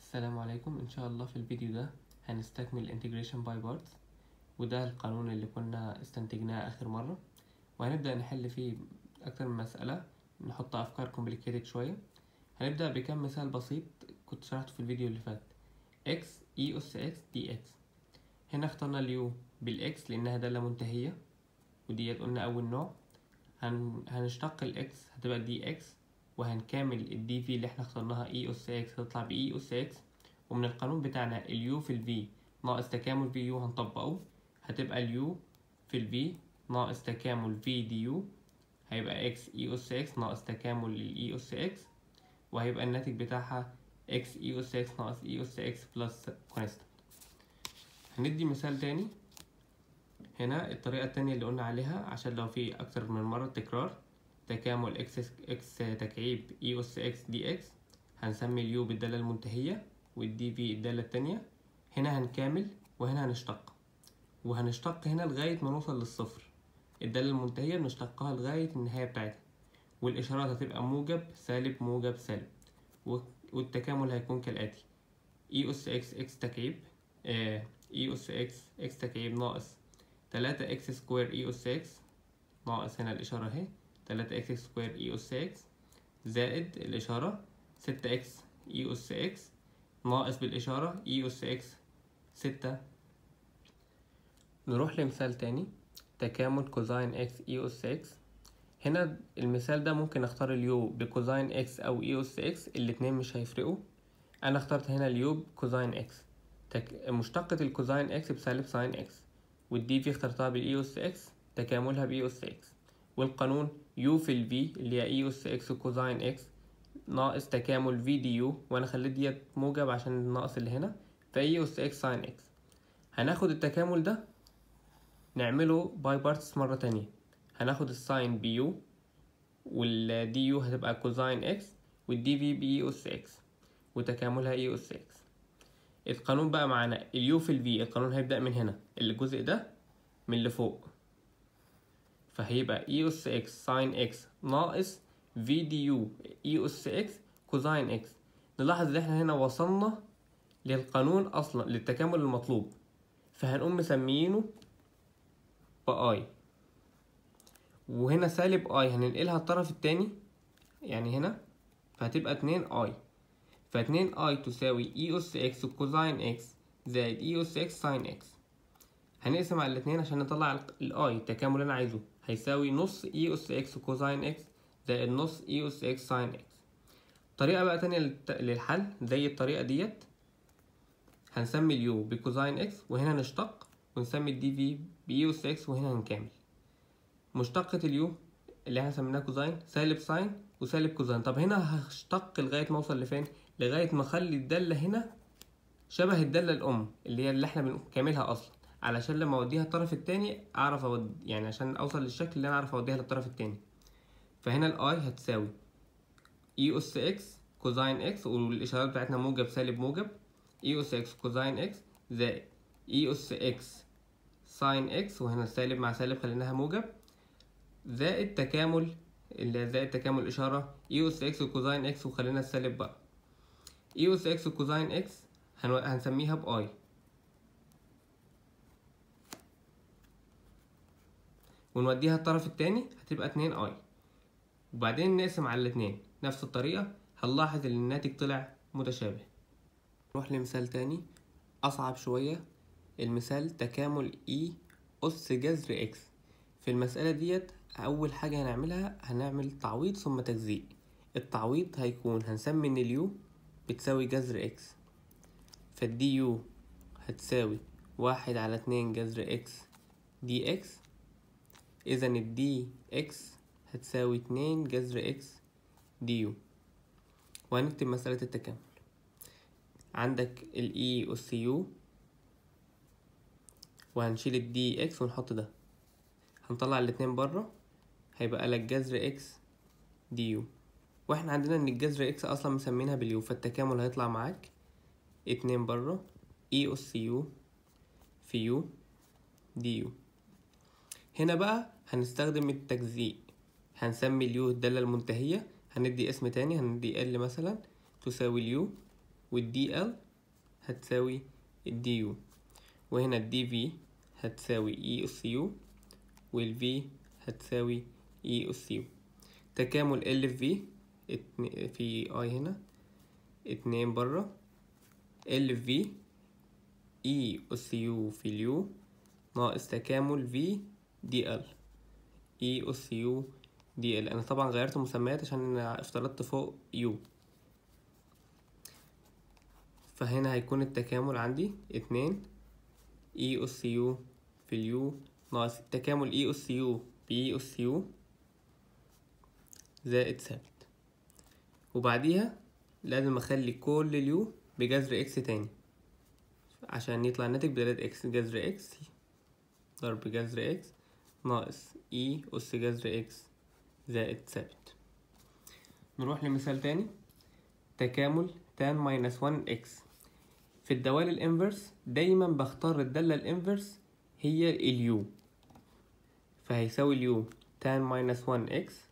السلام عليكم ان شاء الله في الفيديو ده هنستكمل integration by parts وده القانون اللي كنا استنتجناه اخر مرة وهنبدأ نحل فيه اكتر من مسألة نحط افكار complicated شوية هنبدأ بكم مثال بسيط كنت شرحته في الفيديو اللي فات x e أس x dx هنا اخترنا اليو بالاكس لانها دالة منتهية وديت قلنا اول نوع هن... هنشتق الاكس هتبقى دي اكس وهنكمل الدي في اللي احنا اخترناها اي اس اكس هتطلع باي اس اكس ومن القانون بتاعنا اليو في الفي ناقص تكامل في يو هنطبقه هتبقى اليو في الفي ناقص تكامل في دي يو هيبقى اكس اي اس اكس ناقص تكامل الاي اس اكس وهيبقى الناتج بتاعها اكس اي اس اكس ناقص اي اس اكس بلس كونستانت هندي مثال تاني هنا الطريقة التانية اللي قلنا عليها عشان لو في أكتر من مرة تكرار تكامل اكس اكس تكعيب اي اس اكس دي اكس هنسمي اليو بالدالة المنتهية والدي في الدالة التانية هنا هنكامل وهنا هنشتق وهنشتق هنا لغاية ما نوصل للصفر الدالة المنتهية بنشتقها لغاية النهاية بتاعتها والإشارات هتبقى موجب سالب موجب سالب والتكامل هيكون كالآتي اي اس اكس اكس تكعيب اي اس اكس اكس تكعيب ناقص تلاتة اكس سكوير اي اس اكس ناقص هنا الإشارة اهي تلاتة اكس سكوير اي اس اكس زائد الإشارة ستة اكس اي اس اكس ناقص بالإشارة اي اس اكس ستة نروح لمثال تاني تكامل كوزاين اكس اي اس اكس هنا المثال ده ممكن اختار اليو بكوزاين اكس او اي اس اكس الاتنين مش هيفرقوا انا اخترت هنا اليو بكوزاين اكس تك... مشتقة الكوزاين اكس بسالب ساين اكس والدي في اخترتها بالاي اس اكس تكاملها باي اس اكس والقانون يو في الفي اللي هي اي اس اكس كوزاين اكس ناقص تكامل في دي يو وانا خليت ديت موجب عشان الناقص اللي هنا فاي اس اكس ساين اكس هناخد التكامل ده نعمله باي بارتس مرة تانية هناخد الساين بيو والدي يو هتبقى كوزاين اكس والدي في بي اس اكس وتكاملها اي اس اكس القانون بقى معانا اليو في الفي القانون هيبدأ من هنا الجزء ده من اللي فوق فهيبقى اي اس اكس ساين اكس ناقص في دي يو اي اس اكس كوزاين اكس نلاحظ ان احنا هنا وصلنا للقانون اصلا للتكامل المطلوب فهنقوم مسميينه باي وهنا سالب اي هننقلها الطرف التاني يعني هنا فهتبقى اتنين اي فاتنين اي تساوي اي اس اكس كوزاين اكس زائد اي اس اكس ساين اكس هنقسم على الاتنين عشان نطلع الاي التكامل اللي انا عايزه هيساوي نص اي اس اكس كوزاين اكس زائد نص اي اس اكس ساين اكس طريقة بقى تانية للحل زي الطريقة ديت هنسمي اليو بكوزاين اكس وهنا نشتق ونسمي الدي في باي اس اكس وهنا هنكمل مشتقة اليو اللي احنا سميناها كوزاين سالب ساين وسالب كوزاين طب هنا هشتق لغاية ما اوصل لفين لغاية ما اخلي الدالة هنا شبه الدالة الأم اللي هي اللي احنا بنكملها أصلا علشان لما اوديها الطرف التاني اعرف اود يعني عشان اوصل للشكل اللي انا اعرف اوديها للطرف التاني فهنا الاي هتساوي اي اس اكس كوزاين اكس والاشارات بتاعتنا موجب سالب موجب اي اس اكس كوزاين اكس زائد اي اس اكس ساين اكس وهنا سالب مع سالب خليناها موجب زائد تكامل اللي زائد تكامل اشاره اي اس اكس كوزاين اكس وخلينا السالب بقى اي اس اكس كوزاين اكس هنسميها باي ونوديها الطرف التاني هتبقى اتنين اي وبعدين نقسم على الاتنين نفس الطريقة هنلاحظ ان الناتج طلع متشابه نروح لمثال تاني اصعب شوية المثال تكامل اي اس جذر اكس في المسألة ديت اول حاجة هنعملها هنعمل تعويض ثم تجزيء التعويض هيكون هنسمي ان اليو بتساوي جذر اكس فالدي يو هتساوي واحد على اتنين جذر اكس دي اكس اذا الدي اكس هتساوي اتنين جذر اكس دي يو وهنكتب مسألة التكامل عندك الاي اس يو وهنشيل الدي اكس ونحط ده هنطلع الاتنين برا هيبقى لك جذر اكس دي يو واحنا عندنا ان الجذر اكس اصلا مسمينها باليو فالتكامل هيطلع معاك اتنين برا اي اس يو في يو دي يو هنا بقى هنستخدم التجزيء هنسمي اليو الدالة المنتهية هندي اسم تاني هندي ال مثلا تساوي اليو والدي ال هتساوي الدي يو وهنا الدي في هتساوي اي اس يو والفي هتساوي اي اس يو تكامل ال في في اي هنا اتنين برا ال في اي اس يو في اليو ناقص تكامل في دي ال اي اس يو دي ال انا طبعا غيرت مسميات عشان افترضت فوق يو فهنا هيكون التكامل عندي اتنين اي اس يو في اليو ناقص تكامل اي اس يو باي اس يو زائد ثابت وبعديها لازم اخلي كل اليو بجذر اكس تاني عشان يطلع الناتج بدالة اكس جذر اكس ضرب جذر اكس ناقص اي اس جذر اكس زائد ثابت نروح لمثال تاني تكامل تان ماينس ون اكس في الدوال الانفرس دايما بختار الدالة الانفرس هي اليو فهيساوي اليو تان ماينس ون اكس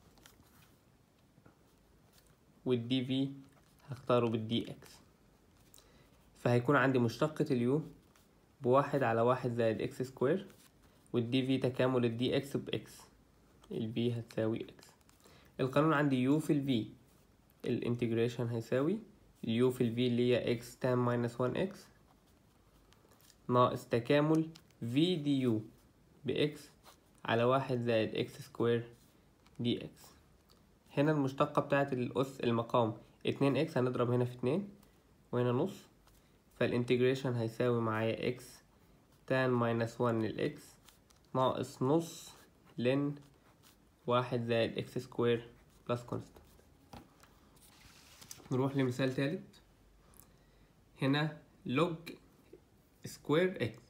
والدي في هختاره بالدي اكس فهيكون عندي مشتقة اليو بواحد على واحد زائد اكس سكوير والدي في تكامل الدي اكس باكس الفي هتساوي اكس القانون عندي يو في الفي الانتجريشن هيساوي اليو في الفي اللي هي اكس تان ماينس ون اكس ناقص تكامل في دي يو باكس على واحد زائد اكس سكوير دي اكس هنا المشتقة بتاعت الأس المقام اتنين اكس هنضرب هنا في اتنين وهنا نص فالانتجريشن هيساوي معايا اكس تان ماينس ون للإكس ناقص نص لن واحد زائد اكس سكوير بلس كونستانت نروح لمثال تالت هنا لوج سكوير اكس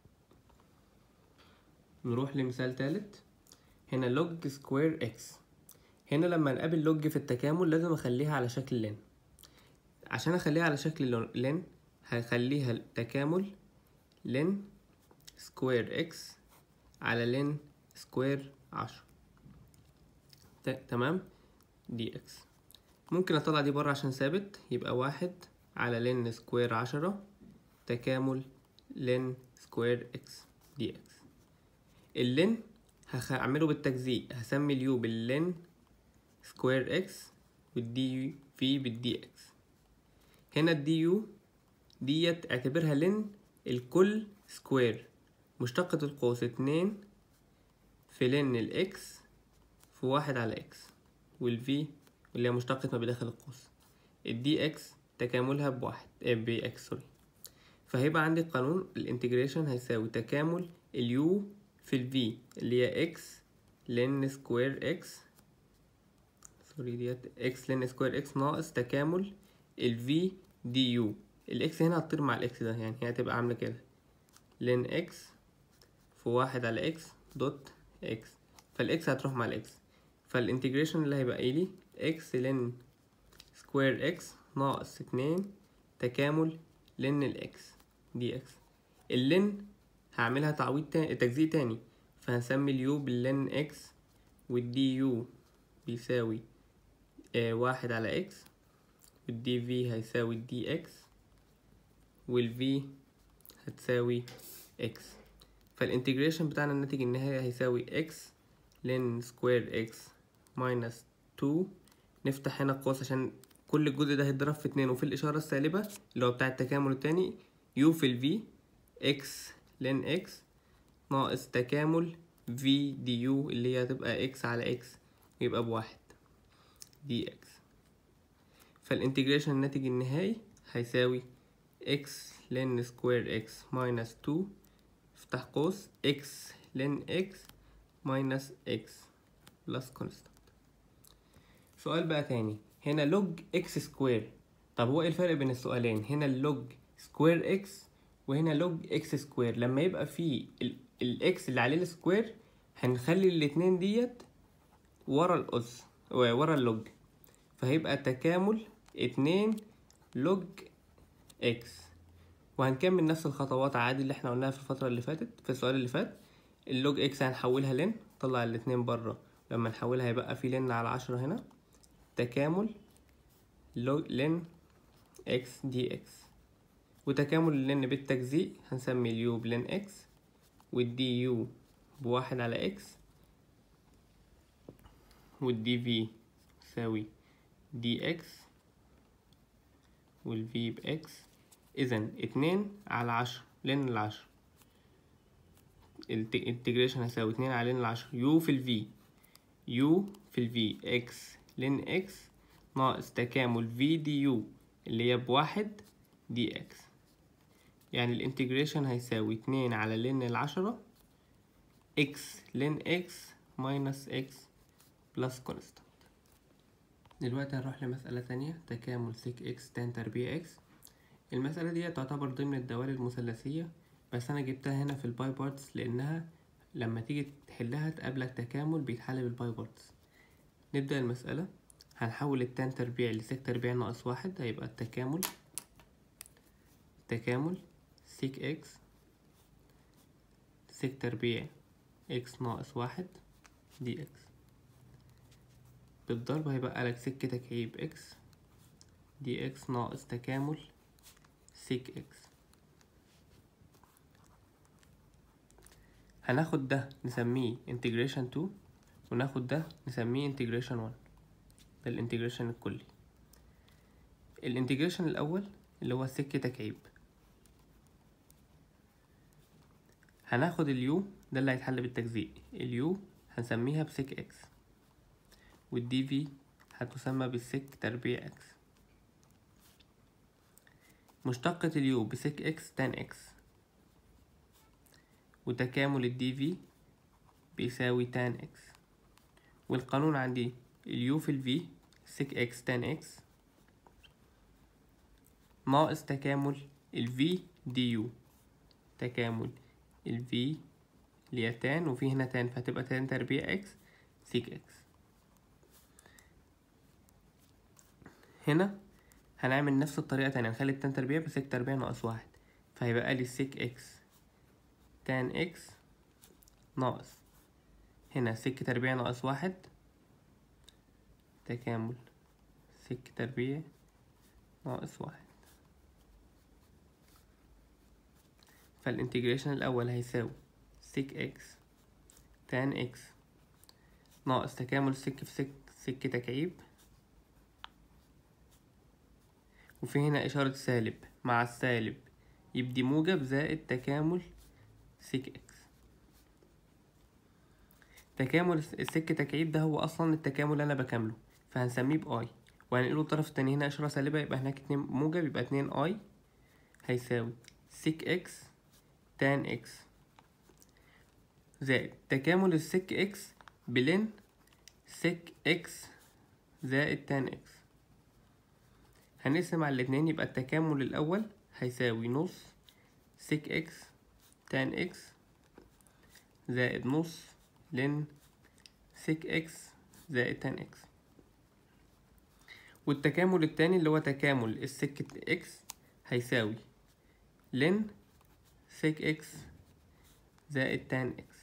نروح لمثال تالت هنا لوج سكوير اكس هنا لما نقابل لوج في التكامل لازم اخليها على شكل لن عشان اخليها على شكل لن هخليها تكامل لن سكوير اكس على لن سكوير عشرة تمام دي اكس ممكن اطلع دي بره عشان ثابت يبقى واحد على لن سكوير عشرة تكامل لن سكوير اكس دي اكس اللن هعمله بالتجزيء هسمي اليو باللن سكوير اكس والدي في بالدي اكس هنا الدي يو ديت اعتبرها لن الكل سكوير مشتقة القوس اتنين في لن الاكس في واحد على اكس والفي اللي هي مشتقة ما بداخل القوس الدي اكس تكاملها بواحد اه باكس سوري فهيبقى عندي قانون الانتجريشن هيساوي تكامل اليو في الفي اللي هي اكس لن سكوير اكس سوري ديت اكس لن سكوير اكس ناقص تكامل الفي دي يو الاكس هنا هتطير مع الاكس ده يعني هي هتبقى عاملة كده لن اكس في واحد على اكس دوت اكس فالاكس هتروح مع الاكس فالانتجريشن اللي هيبقى لي اكس لن سكوير اكس ناقص اتنين تكامل لن الاكس دي اكس اللن هعملها تعويض تاني تجزيء تاني فهنسمي اليو باللن اكس والدي يو بيساوي آه واحد على اكس والدي في هيساوي الدي اكس والفي هتساوي اكس فالانتجريشن بتاعنا الناتج النهائي هيساوي اكس لن سكوير اكس ماينس تو نفتح هنا القوس عشان كل الجزء ده هيتضرب في اتنين وفي الإشارة السالبة اللي هو بتاع التكامل التاني يو في الفي اكس لن اكس ناقص تكامل في دي يو اللي هي هتبقى اكس على اكس يبقى بواحد دي اكس فالانتجريشن الناتج النهائي هيساوي اكس لن سكوير اكس ماينس تو افتح قوس اكس لن اكس ماينس اكس بلس كونستانت سؤال بقى تاني هنا لوج اكس سكوير طب هو ايه الفرق بين السؤالين هنا اللوج سكوير اكس وهنا لوج اكس سكوير لما يبقى في الاكس اللي عليه السكوير هنخلي الاتنين ديت ورا الاس ورا اللوج فهيبقى تكامل اتنين لوج اكس وهنكمل نفس الخطوات عادي اللي احنا قلناها في الفترة اللي فاتت في السؤال اللي فات اللوج اكس هنحولها لن طلع الاتنين بره لما نحولها هيبقى في لن على عشرة هنا تكامل لوج لن اكس دي اكس وتكامل اللين بالتجزيء هنسمي اليو بلين اكس والدي يو بواحد على اكس والدي في يساوي دي اكس والفي باكس اذا اتنين على عشرة لين العشرة الانتجريشن هيساوي اتنين على لين العشرة يو في الفي يو في الفي اكس لين اكس ناقص تكامل في دي يو اللي هي بواحد دي اكس يعني الانتجريشن هيساوي اتنين على لين العشرة اكس لين اكس ماينس اكس بلس كونستانت دلوقتي هنروح لمسألة تانية تكامل سيك اكس تان تربيع اكس المسألة دي تعتبر ضمن الدوال المثلثية بس أنا جبتها هنا في الباي بارتس لأنها لما تيجي تحلها تقابلك تكامل بيتحل بالباي بارتس نبدأ المسألة هنحول التان تربيع لسيك تربيع ناقص واحد هيبقى التكامل تكامل سيك اكس سيك تربيع اكس ناقص واحد دي اكس بالضرب هيبقى لك سك تكعيب اكس دي اكس ناقص تكامل سيك اكس هناخد ده نسميه انتجريشن 2 وناخد ده نسميه انتجريشن 1 ده الانتجريشن الكلي الانتجريشن الاول اللي هو سك تكعيب هناخد اليو ده اللي هيتحل بالتجزيء اليو هنسميها بسك اكس والدي في هتسمى بالسك تربيع اكس مشتقة اليو بسك اكس تان اكس وتكامل الدي في بيساوي تان اكس والقانون عندي اليو في الفي سك اكس تان اكس ناقص تكامل الفي دي يو تكامل الفي اللي هي تان وفي هنا تان فهتبقى تان تربيع اكس سيك اكس هنا هنعمل نفس الطريقة تانية نخلي التان تربيع بسك تربيع ناقص واحد فهيبقى لي سيك اكس تان اكس ناقص هنا سك تربيع ناقص واحد تكامل سك تربيع ناقص واحد فالانتجريشن الأول هيساوي سيك اكس تان اكس ناقص تكامل سك في سك سك تكعيب وفي هنا إشارة سالب مع السالب يبدي موجب زائد تكامل سيك اكس تكامل السك تكعيب ده هو أصلا التكامل اللي أنا بكامله فهنسميه بأي وهنقله الطرف التاني هنا إشارة سالبة يبقى هناك اتنين موجب يبقى اتنين أي هيساوي سيك اكس تان اكس زائد تكامل السك اكس بلين سك اكس زائد تان اكس هنقسم على الاتنين يبقى التكامل الأول هيساوي نص سك اكس تان اكس زائد نص لن سك اكس زائد تان اكس والتكامل التاني اللي هو تكامل السك اكس هيساوي لن سك اكس زائد تان اكس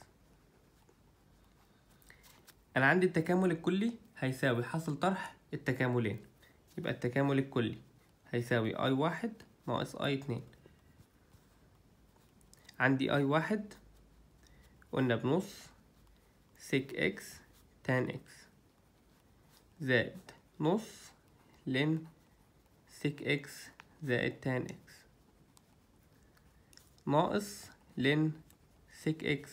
انا عندي التكامل الكلي هيساوي حاصل طرح التكاملين يبقى التكامل الكلي هيساوي اي واحد ناقص اي اتنين عندي اي واحد قلنا بنص سك اكس تان اكس زائد نص لن سك اكس زائد تان اكس ناقص لن سك اكس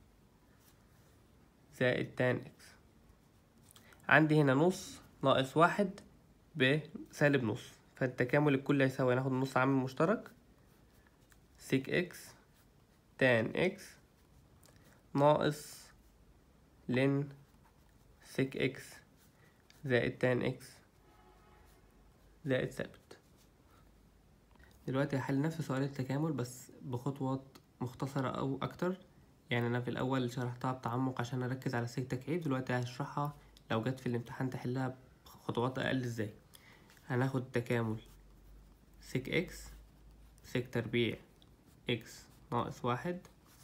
زائد تان اكس عندي هنا نص ناقص واحد بسالب نص فالتكامل الكلي هيساوي هناخد نص عامل مشترك سيك اكس تان اكس ناقص لن سيك اكس زائد تان اكس زائد ثابت دلوقتي هحل نفس سؤال التكامل بس بخطوات مختصرة أو أكتر يعني أنا في الأول شرحتها بتعمق عشان أركز على سيك تكعيب دلوقتي هشرحها لو جت في الامتحان تحلها بخطوات أقل ازاي هناخد تكامل سيك اكس سيك تربيع اكس ناقص واحد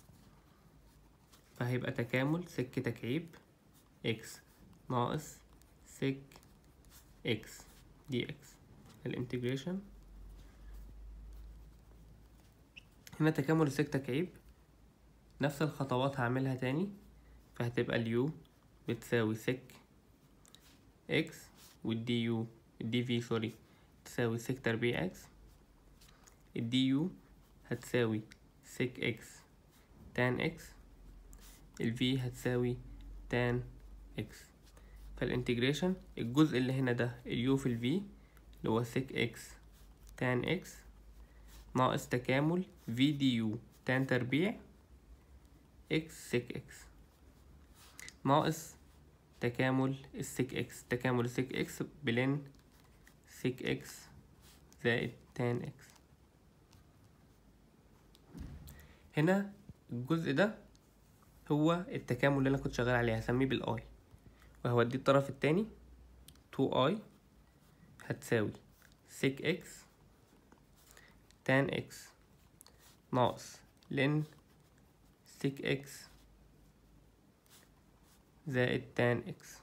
فهيبقى تكامل سك تكعيب اكس ناقص سك اكس دي اكس الانتجريشن هنا تكامل السك تكعيب نفس الخطوات هعملها تاني فهتبقى اليو بتساوي سك اكس والدي يو الدي في سوري تساوي سك تربيع اكس الدي يو هتساوي سك اكس تان اكس الفي هتساوي تان اكس فالانتجريشن الجزء اللي هنا ده اليو في الفي اللي هو سك اكس تان اكس ناقص تكامل في دي يو تان تربيع اكس سك اكس ناقص تكامل السك اكس تكامل السك اكس بلين سك اكس زائد تان اكس هنا الجزء ده هو التكامل اللي انا كنت شغال عليه هسميه بالاي وهوديه الطرف التاني 2 اي هتساوي سك اكس تان اكس ناقص لن سك اكس زائد تان اكس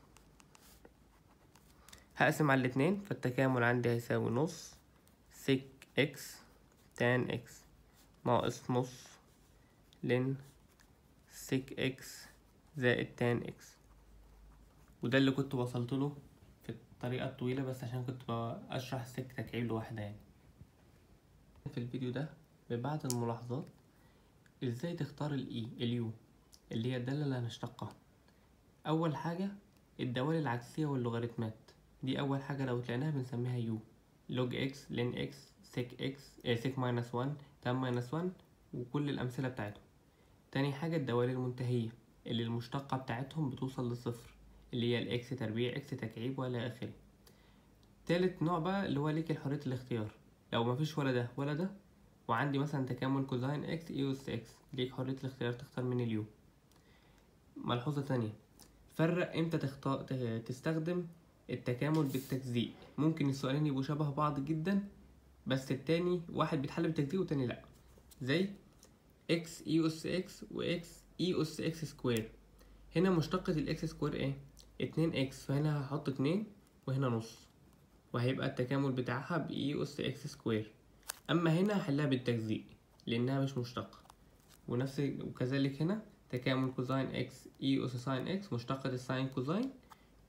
هقسم على الاتنين فالتكامل عندي هيساوي نص سك اكس تان اكس ناقص نص لن سك اكس زائد تان اكس وده اللي كنت وصلت له في الطريقة الطويلة بس عشان كنت بشرح السك تكعيب لوحدها يعني في الفيديو ده ببعض الملاحظات ازاي تختار الاي اليو اللي هي الدالة اللي هنشتقها اول حاجة الدوال العكسية واللوغاريتمات دي اول حاجة لو تلاقيناها بنسميها يو لوج اكس لين اكس سيك اكس اه سيك ماينس وان تان ماينس وان وكل الامثلة بتاعتهم تاني حاجة الدوال المنتهية اللي المشتقة بتاعتهم بتوصل لصفر اللي هي الاكس تربيع اكس تكعيب والى اخره تالت نوع بقى اللي هو ليك حرية الاختيار لو مفيش ولا ده ولا ده وعندي مثلا تكامل كوزاين اكس اي اس اكس ليك حرية الاختيار تختار من اليو ملحوظة تانية فرق امتى تختار تستخدم التكامل بالتجزيء ممكن السؤالين يبقوا شبه بعض جدا بس التاني واحد بيتحل بالتجزيء والتاني لا زي اكس اي اس اكس واكس اي اس اكس سكوير هنا مشتقة الاكس سكوير ايه اتنين اكس فهنا هحط اتنين وهنا نص وهيبقى التكامل بتاعها باي اس اكس سكوير اما هنا هحلها بالتجزيء لانها مش مشتقة ونفس وكذلك هنا تكامل كوزاين اكس اي اس ساين اكس مشتقة الساين كوزاين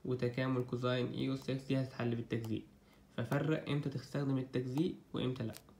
وتكامل كوزاين اي اس اكس دي هتتحل بالتجزيء ففرق امتى تستخدم التجزيء وامتى لا